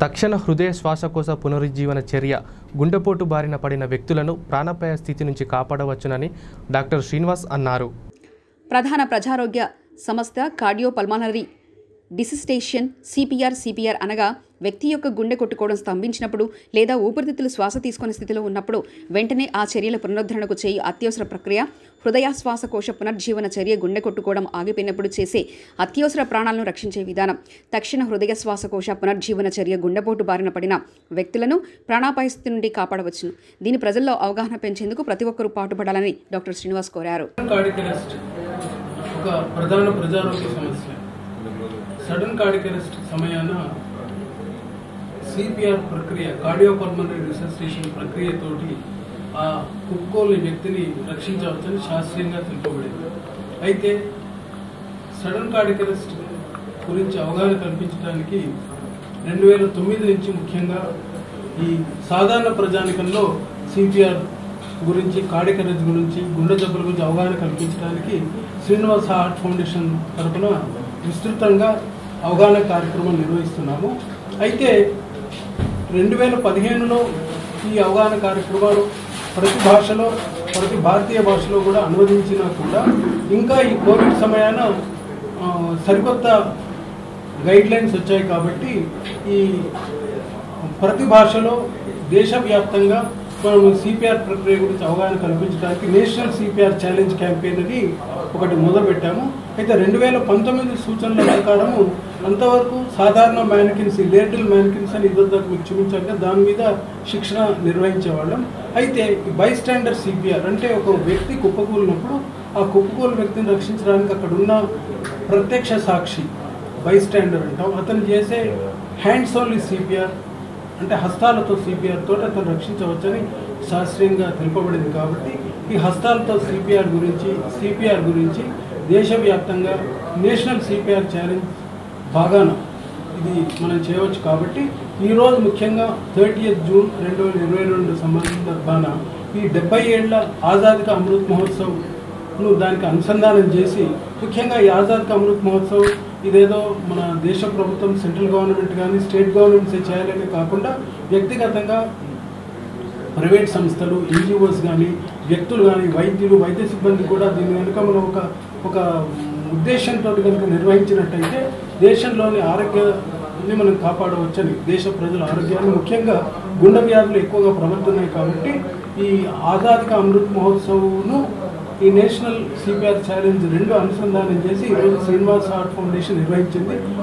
తక్షణ హృదయ శ్వాసకోశ పునరుజ్జీవన చర్య గుండెపోటు బారిన పడిన వ్యక్తులను ప్రాణాపాయ స్థితి నుంచి కాపాడవచ్చునని డాక్టర్ శ్రీనివాస్ అన్నారు ప్రధాన ప్రజారోగ్య సంస్థ కార్డియోపల్మానరీ డిసిస్టేషన్ సిపిఆర్ సిపిఆర్ అనగా వ్యక్తి యొక్క గుండె కొట్టుకోవడం స్తంభించినప్పుడు లేదా ఊపిరితిత్తులు శ్వాస తీసుకునే స్థితిలో ఉన్నప్పుడు వెంటనే ఆ చర్యల పునరుద్ధరణకు చేయు అత్యవసర ప్రక్రియ హృదయ శ్వాసకోశ పునర్జీవన చర్య గుండె కొట్టుకోవడం ఆగిపోయినప్పుడు చేసే అత్యవసర ప్రాణాలను రక్షించే విధానం తక్షణ హృదయ శ్వాసకోశ పునర్జీవన చర్య గుండెపోటు బారిన పడిన వ్యక్తులను ప్రాణాపాయ స్థితి నుండి కాపాడవచ్చును దీని ప్రజల్లో అవగాహన పెంచేందుకు ప్రతి ఒక్కరూ పాటుపడాలని డాక్టర్ శ్రీనివాస్ కోరారు కార్డియక్ అరెస్ట్ ఒక ప్రధాన ప్రజారోగ్య సమస్య సడన్ కార్డియక్ అరెస్ట్ సమయాన సిపిఆర్ ప్రక్రియ కార్డియోపల్మనరీ రిసస్టేషన్ ప్రక్రియతోటి ఆ కుక్కోని వ్యక్తిని రక్షించవచ్చని శాస్త్రీయంగా తెలుపబడింది అయితే సడన్ కార్డియక్ అరెస్ట్ గురించి అవగాహన కల్పించడానికి రెండు వేల తొమ్మిది నుంచి ముఖ్యంగా ఈ సాధారణ ప్రజానికంలో సిపిఆర్ గురించి కార్డియక్ అరెస్ట్ గురించి గుండె జబ్బుల గురించి అవగాహన కల్పించడానికి శ్రీనివాస హార్ట్ ఫౌండేషన్ తరఫున విస్తృతంగా అవగాహన కార్యక్రమం నిర్వహిస్తున్నాము అయితే రెండు వేల పదిహేనులో ఈ అవగాహన కార్యక్రమాలు ప్రతి భాషలో ప్రతి భారతీయ భాషలో కూడా అనువదించినా కూడా ఇంకా ఈ కోవిడ్ సమయాన ఆ, సరికొత్త గైడ్ లైన్స్ వచ్చాయి కాబట్టి ఈ ప్రతి భాషలో దేశవ్యాప్తంగా మనం సిపిఆర్ ప్రక్రియ గురించి అవగాహన కల్పించడానికి నేషనల్ సిపిఆర్ ఛాలెంజ్ క్యాంపెయిన్ అని ఒకటి మొదలుపెట్టాము అయితే రెండు వేల పంతొమ్మిది సూచనల ప్రకారము అంతవరకు సాధారణ మ్యానికిన్స్ లేటల్ మ్యానికిన్స్ అని ఇద్దరు మీకు చూపించాక దాని మీద శిక్షణ నిర్వహించేవాళ్ళం అయితే ఈ బై స్టాండర్డ్ సిపిఆర్ అంటే ఒక వ్యక్తి కుప్పకూలినప్పుడు ఆ కుప్పకూలు వ్యక్తిని రక్షించడానికి అక్కడ ఉన్న ప్రత్యక్ష సాక్షి బై స్టాండర్ అంటాం అతను చేసే హ్యాండ్స్ ఓన్లీ సిపిఆర్ అంటే హస్తాలతో సిపిఆర్ తోటి అతను రక్షించవచ్చని శాస్త్రీయంగా తెలుపబడింది కాబట్టి ఈ హస్తాలతో సిపిఆర్ గురించి సిపిఆర్ గురించి దేశవ్యాప్తంగా నేషనల్ సిపిఆర్ ఛాలెంజ్ బాగాన ఇది మనం చేయవచ్చు కాబట్టి ఈరోజు ముఖ్యంగా థర్టీ జూన్ రెండు వేల ఇరవై రెండు సందర్భాన ఈ డెబ్బై ఏళ్ల ఆజాద్ కా అమృత్ మహోత్సవ్ ను దానికి అనుసంధానం చేసి ముఖ్యంగా ఈ ఆజాద్ కా అమృత్ మహోత్సవ్ ఇదేదో మన దేశ ప్రభుత్వం సెంట్రల్ గవర్నమెంట్ కానీ స్టేట్ గవర్నమెంట్స్ చేయాలనే కాకుండా వ్యక్తిగతంగా ప్రైవేట్ సంస్థలు ఎన్జిఓస్ కానీ వ్యక్తులు కానీ వైద్యులు వైద్య సిబ్బంది కూడా దీని వెనుక మనం ఒక ఒక ఉద్దేశంతో కనుక నిర్వహించినట్టయితే దేశంలోని ఆరోగ్యాన్ని మనం కాపాడవచ్చని దేశ ప్రజల ఆరోగ్యాన్ని ముఖ్యంగా గుండె వ్యాధులు ఎక్కువగా ప్రబలుతున్నాయి కాబట్టి ఈ ఆజాద్ కా అమృత్ మహోత్సవ్ను ఈ నేషనల్ సిపిఆర్ ఛాలెంజ్ రెండు అనుసంధానం చేసి ఈరోజు శ్రీనివాస్ హార్ట్ ఫౌండేషన్ నిర్వహించింది